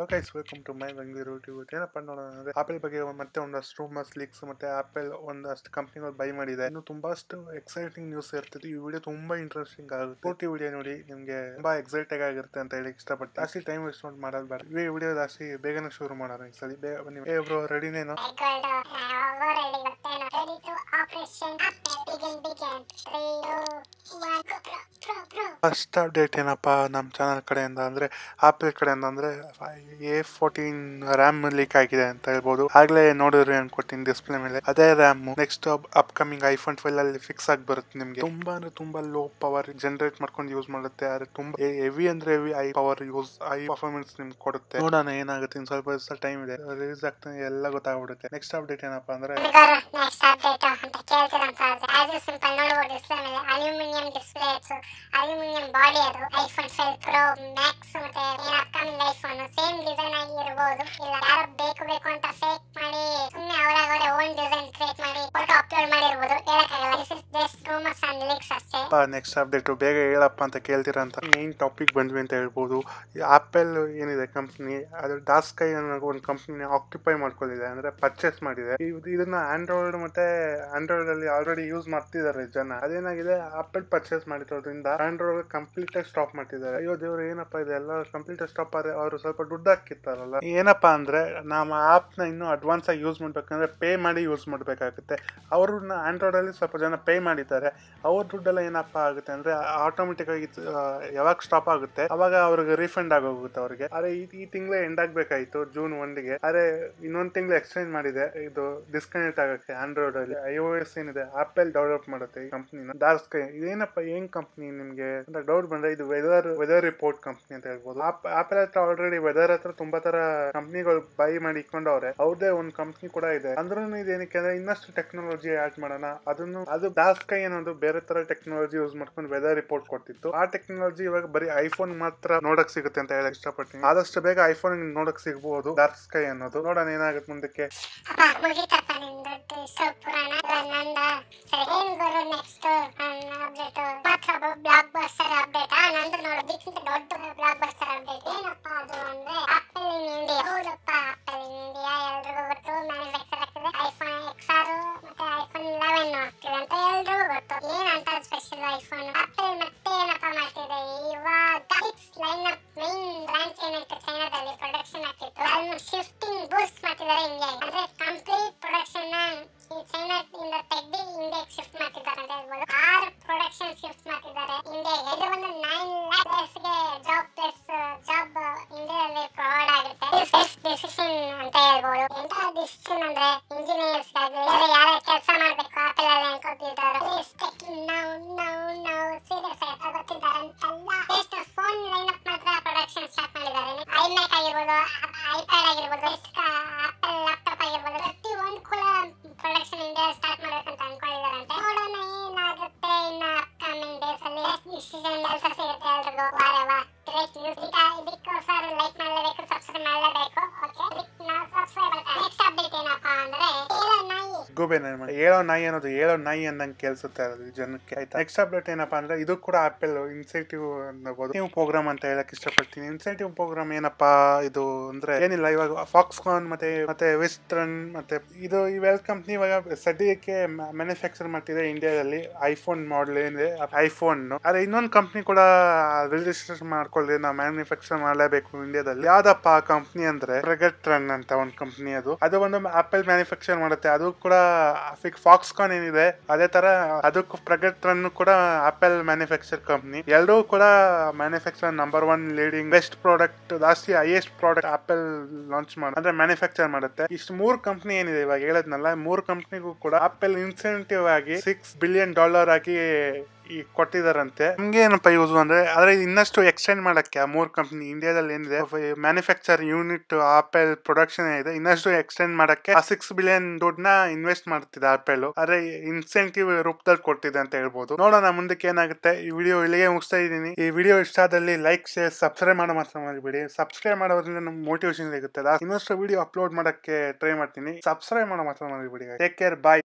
hello guys welcome to my Bengaluru YouTube ಏನಪ್ಪ ನೋಡೋಣ ಅಂದ್ರೆ ಆಪಲ್ ಬಗ್ಗೆ ಒಂದ್- ಮತ್ತೆ ಒಂದಷ್ಟು ರೂಮರ್ಸ್ ಲೀಕ್ಸ್ ಮತ್ತೆ ಆಪಲ್ ಒಂದಷ್ಟು ಕಂಪ್ನಿಗಳು ಬೈ ಮಾಡಿದೆ ಇನ್ನು ತುಂಬಾಷ್ಟು ಎಕ್ಸೈಟಿಂಗ್ ನ್ಯೂಸ್ ಇರ್ತದೆ ಈ ವಿಡಿಯೋ ತುಂಬಾ ಇಂಟ್ರೆಸ್ಟಿಂಗ್ ಆಗುತ್ತೆ ಪೂರ್ತಿ ವಿಡಿಯೋ ನೋಡಿ ನಿಮ್ಗೆ ತುಂಬಾ ಎಕ್ಸೈಟೆಡ್ ಆಗಿರುತ್ತೆ ಅಂತ ಹೇಳಿ ಇಷ್ಟಪಟ್ಟು ಜಾಸ್ತಿ ಟೈಮ್ ವೇಸ್ಟ್ ಮಾಡಿ ಮಾಡೋದು ಬೇಡ ಈ ವಿಡಿಯೋ ಜಾಸ್ತಿ ಬೇಗನೆ ಶುರು ಮಾಡೋಣ ಈ ಸಲ ಬೇಗ ಬನ್ನಿ ಏ ಬ್ರೋ ರೆಡಿನೇನು Gold overriding ಗೊತ್ತೇನೋ ready to operation begin begin three two one go pro pro pro first update ಏನಪ್ಪ ನಮ್ಮ ಚಾನಲ್ ಕಡೆಯಿಂದ ಅಂದ್ರೆ ಆಪಲ್ ಕಡೆಯಿಂದ ಅಂದ್ರೆ ಎ ಫೋರ್ಟೀನ್ ರ್ಯಾಮ್ ಲೀಕ್ ಆಗಿದೆ ಅಂತ ಹೇಳ್ಬೋದು ಆಗ್ಲೇ ನೋಡಿದ್ರಿ ಅನ್ಕೊಟ್ಟಿನಿ ಡಿಸ್ಪ್ಲೇ ಮೇಲೆ ಅದೇ RAM next upcoming iPhone twelve ಅಲ್ಲಿ ಫಿಕ್ಸ್ ಆಗಿ ಬರುತ್ತೆ ನಿಮ್ಗೆ ತುಂಬಾ ಅಂದ್ರೆ ತುಂಬಾ ಲೋ ಪವರ್ ಜನರೇಟ್ ಮಾಡ್ಕೊಂಡು ಯೂಸ್ ಮಾಡುತ್ತೆ ಆದ್ರೆ ತುಂಬಾ ಹೆವಿ ಅಂದ್ರೆ heavy I power use I performance ನಿಮ್ಗೆ ಕೊಡುತ್ತೆ ನೋಡೋಣ ಏನಾಗುತ್ತೆ ಇನ್ ಸ್ವಲ್ಪ ದಿವಸ ಟೈಮ್ ಇದೆ ರಿಲೀಸ್ ಆಗ್ತಾನೆ ಎಲ್ಲ ಗೊತ್ತಾಗ್ಬಿಡುತ್ತೆ ನೆಕ್ಸ್ಟ್ ಅಪ್ಡೇಟ್ ಏನಪ್ಪಾ ಅಂದ್ರೆ ಹುಡುಗರು ನೆಕ್ಸ್ಟ್ ಅಪ್ಡೇಟ್ ಅಂತ ಕೇಳ್ತೀರಂತ ಆದ್ರೆ ಆಸ್ ಸಿಂಪಲ್ ನೋಡ್ಬೋದು ಡಿಸ್ಪ್ಲೇ ಮೇಲೆ ಅಲ್ಯೂಮಿನಿಯಂ ಡಿಸ್ಪ್ಲೇ ಇತ್ತು ಅಲ್ಯೂಮಿನಿಯಂ ಬಾಡಿ ಅದು ಐಫೋನ್ ಟ್ವೆಲ್ ಪ್ರೋ ಮ್ಯಾಕ್ಸ್ ಮತ್ತೆ ಏನ್ ಅಪ್ಕಮಿಂಗ್ ಐಫೋನ್ ಸೇಮ್ ಡಿಸೈನ್ ಆಗಿ ಇರಬಹುದು ಇಲ್ಲ ಯಾರು ಬೇಕು ಬೇಕು ಅಂತ ಫೇಕ್ ಮಾಡಿ ಸುಮ್ಮನೆ ಅವರಾಗವರೇ ಓನ್ ಡಿಸೈನ್ ಕ್ರಿಯೇಟ್ ಮಾಡಿ ಫೋಟೋ ಅಪ್ಲೋಡ್ ಮಾಡಿರ್ಬೋದು ಹೇಳಕ್ಕಾಗಲ್ಲ this is just rumours and leaks ಅಷ್ಟೇ ನೆಕ್ಸ್ಟ್ ಅಪ್ಡೇಟ್ ಬೇಗ ಹೇಳಪ್ಪ ಅಂತ ಕೇಳ್ತೀರಾ ಅಂತ ಮೇನ್ ಟಾಪಿಕ್ ಬಂದ್ವಿ ಅಂತ ಹೇಳ್ಬೋದು ಆಪಲ್ ಏನಿದೆ ಕಂಪ್ನಿ ಅದು ಡಾಸ್ಕೈ ಅನ್ನೋ ಒಂದು ಕಂಪ್ನಿ ಆಕ್ಯುಪೈ ಮಾಡ್ಕೊಂಡಿದೆ ಅಂದ್ರೆ ಪರ್ಚೇಸ್ ಮಾಡಿದೆ ಇದು- ಇದನ್ನ ಆಂಡ್ರಾಯ್ಡ್ ಮತ್ತೆ ಆಂಡ್ರಾಯ್ಡ್ ಅಲ್ಲಿ ಆಲ್ರೆಡಿ ಯೂಸ್ ಮಾಡ್ತಿದ್ದಾರೆ ಜನ ಅದೇನಾಗಿದೆ ಆಪಲ್ ಪರ್ಚೇಸ್ ಮಾಡಿರೋದ್ರಿಂದ ಆಂಡ್ರಾಯ್ಡ್ ಕಂಪ್ಲೀಟ್ ಆಗಿ ಸ್ಟಾಪ್ ಮಾಡ್ತಿದ್ದಾರೆ ಅಯ್ಯೋ ದೇವ್ರು ಏನಪ್ಪ ಇದೆಲ್ಲ ಕಂಪ್ಲೀಟ್ ಆಗಿ ಸ್ಟಾಪ್ ಆದ್ರೆ ಅವರು ಸ್ವಲ್ಪ ದುಡ್ಡು ಹಾಕಿರ್ತಾರಲ್ಲ ಏನಪ್ಪಾ ಅಂದ್ರೆ ನಮ್ಮ ಆಪ್ ನ ಇನ್ನೂ ಅಡ್ವಾನ್ಸ್ ಆಗಿ ಯೂಸ್ ಮಾಡ್ಬೇಕಂದ್ರೆ ಪೇ ಮಾಡಿ ಯೂಸ್ ಮಾಡ್ಬೇಕಾಗುತ್ತೆ ಅವ್ರನ್ನ ಆಂಡ್ರಾಯ್ಡ್ ಅಲ್ಲಿ ಸ್ವಲ್ಪ ಜನ ಪೇ ಮಾಡಿದ್ದಾರೆ ಅವ್ರ ದುಡ್ಡೆಲ್ಲ ಏನಪ್ಪ ಆಗುತ್ತೆ ಅಂದ್ರೆ ಆಟೋಮೆಟಿಕ್ ಆಗಿ ಆ, ಯಾವಾಗ ಸ್ಟಾಪ್ ಆಗುತ್ತೆ ಅವಾಗ ಅವ್ರಿಗೆ ರೀಫಂಡ್ ಆಗೋಗುತ್ತೆ ಅವ್ರಿಗೆ ಅರೆ ಈ ಈ ತಿಂಗಳು ಎಂಡ್ ಆಗ್ಬೇಕಾಯ್ತು ಜೂನ್ ಒಂದಿಗೆ ಅರೆ ಇನ್ನೊಂದ್ ತಿಂಗಳು ಎಕ್ಸ್ಚೇಂಜ್ ಮಾಡಿದೆ ಇದು ಡಿಸ್ಕನೆಕ್ಟ್ ಆಗಕ್ಕೆ ಆಂಡ್ರಾಯ್ಡ್ ಅಲ್ಲಿ ಐ ಓ ಎಸ್ ಏನಿದೆ ಆಪಲ್ ಡೆವಲಪ್ ಮಾಡುತ್ತೆ ಈ ಕಂಪ್ನಿನ ಡಾರ್ಸ್ಕೈ ಇದೇನಪ್ಪ ಏನ್ ಕಂಪ್ನಿ ನಿಮ್ಗೆ ಅಂತ ಡೌಟ್ ಬಂದ್ರೆ ಇದು ವೆದರ್ ವೆದರ್ ರಿಪೋರ್ಟ್ ಕಂಪ್ನಿ ಅಂತ ಹೇಳ್ಬೋದು ಆಪಲ್ ಹತ್ರ ಆಲ್ರೆಡಿ ವೆದರ್ ಹತ್ರ ತುಂಬಾ ತರ ಕಂಪ್ನಿಗಳು ಬೈ ಮಾಡಿ ಇಟ್ಕೊಂಡವ್ರೆ ಅವ್ರದೇ ಒಂದು ಕಂಪ್ನಿ ಕೂಡ ಇದೆ ಅಂದ್ರೂ ಇದೇನಕ್ಕೆ ಅಂದ್ರೆ ಇನ್ನಷ್ಟು ಟೆಕ್ನಾಲಜಿ ಆಡ್ ಮಾಡೋಣ ಅದನ್ನು ಅದು ಡಾಸ್ಕೈ ಅನ್ನೋದು ಬೇರೆ ತರ ಟೆಕ್ನಾಲಜಿ ಯೂಸ್ ಮಾಡ್ಕೊಂಡು ವೆದರ್ ರಿಪೋರ್ಟ್ ಕೊಡ್ತಿತ್ತು ಆ ಟೆಕ್ನಾಲಜಿ ಇವಾಗ ಬರೀ ಐಫೋನ್ ಮಾತ್ರ ನೋಡಕ್ ಸಿಗುತ್ತೆ ಅಂತ ಹೇಳಕ್ ಇಷ್ಟಪಡ್ತೀನಿ ಆದಷ್ಟು ಬೇಗ ಐಫೋನ್ ನೋಡಕ್ ಸಿಗಬಹುದು ಡಾರ್ಕ್ ಸ್ಕೈ ಅನ್ನೋದು ನೋಡೋಣ ಏನಾಗುತ್ತೆ ಮುಂದಕ್ಕೆ ಅಪ್ಪ ಮುಗಿತಪ್ಪ ನಿನ್ ದೊಡ್ಡ ಇಷ್ಟು ಪುರಾಣ ಇವಾಗ ನಂದ ಸರಿ ಏನ್ ಬರೋ ನೆಕ್ಸ್ಟ್ ಅಪ್ಡೇಟ್ ಮಾತ್ರ ಬ್ಲಾಕ್ ಬಸ್ಟರ್ ಅಪ್ಡೇಟ್ ನಂದು ನೋಡೋದಕ್ಕಿಂತ ದೊಡ್ಡ ಬ್ಲಾಕ್ ಬಸ್ಟರ್ ಅಪ್ಡೇಟ್ ಏನಪ್ಪ ಅದು ಅಂದ್ರೆ ಆಪಲ್ ಇನ್ ಇಂಡಿಯಾ ಹೌದಪ್ಪ ಆಪಲ್ ಇನ್ ಇಂಡಿಯಾ ಎಲ್ರಿಗೂ ಗೊತ್ತು ಮ್ಯಾನುಫ್ಯಾಕ್ಚರ್ ಆಗ್ತಿದೆ ಐಫೋನ್ ಎಕ್ಸ್ ಆರ್ ಮತ್ತೆ ಐಫೋನ್ ಲೆವೆನ್ ಆಗ್ತಿದೆ ಅಂತ ಎಲ್ರಿಗೂ ಗೊತ್ತು ಏನಂತ ಸ್ಪೆಷಲ್ ಐಫೋನ್ ಆಪಲ್ ಮತ್ತೆ ಏನಪ್ಪ ಮಾಡ್ತಿದೆ ಇವಾಗ ಲೈನ್ ಅಪ್ ಮೈನ್ ಬ್ರಾಂಚ್ ಏನಾಯ್ತು ಚೈನಾದಲ್ಲಿ ಪ್ರೊಡಕ್ಷನ್ ಆಗ್ತಿತ್ತು ಅದನ್ನ ಶಿಫ್ಟಿಂಗ್ ಬೂಸ್ಟ್ ಮಾಡ್ತಿದ್ದಾರೆ ಇಂಡಿಯಾ ಅಂದ್ರೆ ಕಂಪ್ಲೀಟ್ ಪ್ರೊಡಕ್ಷನ್ ಈ ಚೈನಾ ಇಂದ ತೆಗ್ದು ಇಂಡಿಯಾಗೆ ಶಿಫ್ಟ್ ಮಾಡ್ತಿದ್ದಾರೆ ಅಂತ ಹೇಳ್ಬೋದು ಆರು ಪ್ರೊಡಕ್ಷನ್ ಶಿಫ್ಟ್ ಮಾಡ್ತಿದ್ದಾರೆ ಇಂಡಿಯಾಗೆ ಇದು ಒಂದು ನೈನ್ ಲ್ಯಾಕ್ಸ್ ಗೆ ಜಾಬ್ ಪ್ಲಸ್ ಜಾಬ್ ಇಂಡಿಯಾದಲ್ಲಿ ಪ್ರೊವೈಡ್ ಆಗುತ್ತೆ ಬೆಸ್ಟ್ ಡಿಸಿಷನ್ ಅಂತ ಹೇಳ್ಬೋದು ಎಂತ ಡಿಸಿಷನ್ ಅಂದ್ರೆ ಇಂಜಿನಿಯರ್ಸ್ ಗಾಗ್ಲಿ ಬೇರೆ ಯಾರ ಕೆಲಸ ಮಾಡ್ಬೇಕು ಆಪಲ್ ಅಲ್ಲಿ ಅನ್ಕೋತಿದ್ದಾರೆ ನೌ ನೌ ನೌ ಸೀರಿಯಸ್ ಆಗಿ ತಗೋತಿದ್ದಾರೆ ಅಂತಲ್ಲ ಎಷ್ಟು ಫೋನ್ ಲೈನ್ ಅಪ್ ಮಾತ್ರ ಪ್ರೊಡಕ್ಷನ್ ಸ್ಟಾರ್ಟ್ ಮಾಡಿದ್ದಾರೆ ಐಮ್ಯಾಕ್ ಆಗಿರ್ಬೋದು ಐಪ್ಯಾಡ್ ಆಗಿರ್ಬೋದು ಆಪಲ್ ಲ್ಯಾಪ್ಟಾಪ್ ಆಗಿರ್ಬೋದು ಪ್ರತಿ ಒಂದು ಕೂಡ ಪ್ರೊಡಕ್ಷನ್ ಇಂಡಿಯಾ ಸ್ಟಾರ್ಟ್ ಮಾಡ್ಬೇಕಂತ ಅನ್ಕೊಂಡಿದ್ದಾರೆ ಅಂತ ನೋಡೋಣ ಏನಾಗುತ್ತೆ ಇನ್ನ ಅಪ್ಕಮಿಂಗ್ ಡೇಸ್ ಅಲ್ಲಿ ಡಿಸಿಷನ್ ಕೆಲಸ ಸಿಗುತ್ತೆ ಎಲ್ರಿಗೂ ವಾರ ವಾ ಗ್ರೇಟ್ ನ್ಯೂಸ್ ಈಗ ಇದಕ್ಕೋಸ್ಕರ ಲೈಕ್ ಮಾಡಲೇಬೇಕು ಸಬ್ಸ್ಕ್ರೈಬ್ ಮಾಡಲೇಬೇಕು ಓಕೆ ಇದಕ್ಕೆ ನಾವು ಸಬ್ಸ್ಕ್ರೈಬ್ ಮಾಡ್ತಾರೆ ನೆಕ್ಸ್ಟ್ ಅಪ್ಡೇಟ್ ಏನಪ್ಪಾ ಅಂದ್ರೆ ಏಳ ನಾಯಿ ಗೂಬೆ ನಾಯಿ ಮಾಡಿ ಹೇಳೋ ನಾಯಿ ಅನ್ನೋದು ಹೇಳೋ ನಾಯಿ ಅಂದಂಗೆ ಕೇಳಿಸುತ್ತೆ ಅದು ಜನಕ್ಕೆ ಆಯ್ತಾ ನೆಕ್ಸ್ಟ್ ಅಪ್ಡೇಟ್ ಏನಪ್ಪಾ ಅಂದ್ರೆ ಇದು ಕೂಡ ಆಪಲ್ ಇನ್ಸೆಂಟಿವ್ ಅನ್ನಬಹುದು ನೀವು ಪ್ರೋಗ್ರಾಮ್ ಅಂತ ಹೇಳಕ್ ಇಷ್ಟಪಡ್ತೀನಿ ಇನ್ಸೆಂಟಿವ್ ಪ್ರೋಗ್ರಾಮ್ ಏನಪ್ಪಾ ಇದು ಅಂದ್ರೆ ಏನಿಲ್ಲ ಇವಾಗ ಫಾಕ್ಸ್ಕಾನ್ ಮತ್ತೆ ಮತ್ತೆ ವೆಸ್ಟರ್ನ್ ಮತ್ತೆ ಇದು ಇವೆಲ್ಲ ಕಂಪ್ನಿ ಇವಾಗ ಸದ್ಯಕ್ಕೆ ಮ್ಯಾನುಫ್ಯಾಕ್ಚರ್ ಮಾಡ್ತಿದೆ ಇಂಡಿಯಾದಲ್ಲಿ ಐಫೋನ್ ಮಾಡಲ್ ಏನಿದೆ ಐಫೋನ್ ಆದ್ರೆ ಇನ್ನೊಂದು ಕಂಪ್ನಿ ಕೂಡ ರಿಜಿಸ್ಟ್ರೇಷನ್ ಮಾಡ್ಕೊಳ್ಳಿ ನಾವು ಮ್ಯಾನುಫ್ಯಾಕ್ಚರ್ ಮಾಡಲೇಬೇಕು ಇಂಡಿಯಾದಲ್ಲಿ ಯಾವ್ದಪ್ಪ ಆ ಕಂಪ್ನಿ ಅಂದ್ರೆ ಪ್ರಗಟ್ರನ್ ಅಂತ ಒಂದು ಕಂಪ್ನಿ ಅದು ಅದು ಒಂದು ಆಪಲ್ ಮ್ಯಾನುಫ್ಯಾಕ್ಚರ್ ಮಾಡುತ್ತೆ ಅದು ಕೂಡ ಫಾಕ್ಸ್ಕಾನ್ ಏನಿದೆ ಅದೇ ತರ ಅದಕ್ಕೂ ಪ್ರಗಟ್ರನ್ ಕೂಡ ಆಪಲ್ ಮ್ಯಾನುಫ್ಯಾಕ್ಚರ್ ಕಂಪ್ನಿ ಎರಡೂ ಕೂಡ manufacture number one leading best product ಜಾಸ್ತಿ ಹೈಯೆಸ್ಟ್ ಪ್ರಾಡಕ್ಟ್ ಆಪಲ್ ಲಾಂಚ್ ಮಾಡಿ ಅಂದ್ರೆ ಮ್ಯಾನುಫ್ಯಾಕ್ಚರ್ ಮಾಡುತ್ತೆ ಇಷ್ಟು ಮೂರು ಕಂಪ್ನಿ ಏನಿದೆ ಇವಾಗ ಹೇಳದ್ನಲ್ಲ ಮೂರು ಕಂಪ್ನಿಗೂ ಕೂಡ ಆಪಲ್ ಇನ್ಸೆಂಟಿವ್ ಆಗಿ ಸಿಕ್ಸ್ ಬಿಲಿಯನ್ ಡಾಲರ್ ಆಗಿ ಈ ಕೊಟ್ಟಿದಾರಂತೆ ನಮ್ಗೆ ಏನಪ್ಪ ಯೂಸ್ ಅಂದ್ರೆ ಆದ್ರೆ ಇನ್ನಷ್ಟು ಎಕ್ಸ್ಟೆಂಡ್ ಮಾಡಕ್ಕೆ ಆ ಮೂರ್ ಕಂಪ್ನಿ ಇಂಡಿಯಾದಲ್ಲಿ ಏನಿದೆ ಮ್ಯಾನುಫ್ಯಾಕ್ಚರ್ ಯೂನಿಟ್ ಆಪಲ್ ಪ್ರೊಡಕ್ಷನ್ ಇದೆ ಇನ್ನಷ್ಟು ಎಕ್ಸ್ಟೆಂಡ್ ಮಾಡಕ್ಕೆ ಆ ಸಿಕ್ಸ್ ಬಿಲಿಯನ್ ದುಡ್ಡನ್ನ ಇನ್ವೆಸ್ಟ್ ಮಾಡ್ತಿದೆ ಆಪಲ್ ಆದ್ರೆ ಇನ್ಸೆಂಟಿವ್ ರೂಪದಲ್ಲಿ ಕೊಟ್ಟಿದೆ ಅಂತ ಹೇಳ್ಬೋದು ನೋಡೋಣ ಮುಂದಕ್ಕೆ ಏನಾಗುತ್ತೆ ಈ ವಿಡಿಯೋ ಇಲ್ಲಿಗೆ ಮುಗಿಸ್ತಾ ಇದ್ದೀನಿ ಈ ವಿಡಿಯೋ ಇಷ್ಟ ಆದಲ್ಲಿ ಲೈಕ್ ಶೇರ್ ಸಬ್ಸ್ಕ್ರೈಬ್ ಮಾಡೋ ಮಾತ್ರ ಮಾಡಿಬಿಡಿ ಸಬ್ಸ್ಕ್ರೈಬ್ ಮಾಡೋದ್ರಿಂದ ನಮ್ಗೆ ಮೋಟಿವೇಶನ್ ಸಿಗುತ್ತೆ ಇನ್ನಷ್ಟು ವಿಡಿಯೋ ಅಪ್ಲೋಡ್ ಮಾಡಕ್ಕೆ ಟ್ರೈ ಮಾಡ್ತೀನಿ ಸಬ್ಸ್ಕ್ರೈಬ್ ಮಾಡೋ ಮಾತ್ರ ಮಾಡಿಬಿಡಿ ಟೇಕ್ ಕೇರ್ ಬಾಯ್